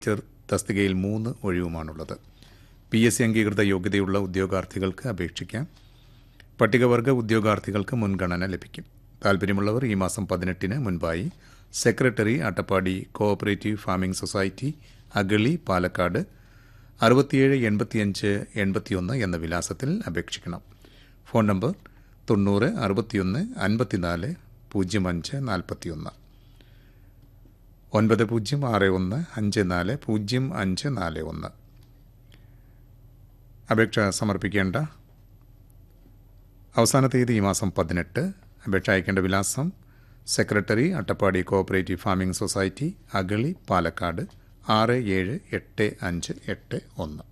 ചെർ തസ്തികയിൽ മൂന്ന് ഒഴിവുമാണുള്ളത് പി എസ് സി അംഗീകൃത യോഗ്യതയുള്ള ഉദ്യോഗാർത്ഥികൾക്ക് അപേക്ഷിക്കാം പട്ടികവർഗ ഉദ്യോഗാർത്ഥികൾക്ക് മുൻഗണന ലഭിക്കും താൽപ്പര്യമുള്ളവർ ഈ മാസം പതിനെട്ടിന് മുൻപായി secretary Attappadi cooperative farming society Agali Palakkad അറുപത്തിയേഴ് എൺപത്തിയഞ്ച് എൺപത്തിയൊന്ന് എന്ന വിലാസത്തിൽ അപേക്ഷിക്കണം ഫോൺ നമ്പർ തൊണ്ണൂറ് അറുപത്തിയൊന്ന് അൻപത്തിനാല് പൂജ്യം അഞ്ച് നാൽപ്പത്തിയൊന്ന് ഒൻപത് പൂജ്യം ആറ് ഒന്ന് അഞ്ച് നാല് പൂജ്യം അഞ്ച് നാല് ഒന്ന് അപേക്ഷ സമർപ്പിക്കേണ്ട അവസാന തീയതി ഈ മാസം പതിനെട്ട് അപേക്ഷ അയക്കേണ്ട വിലാസം secretary Attappadi cooperative farming society Agali Palakkad ആറ് ഏഴ് എട്ട് അഞ്ച് എട്ട് ഒന്ന്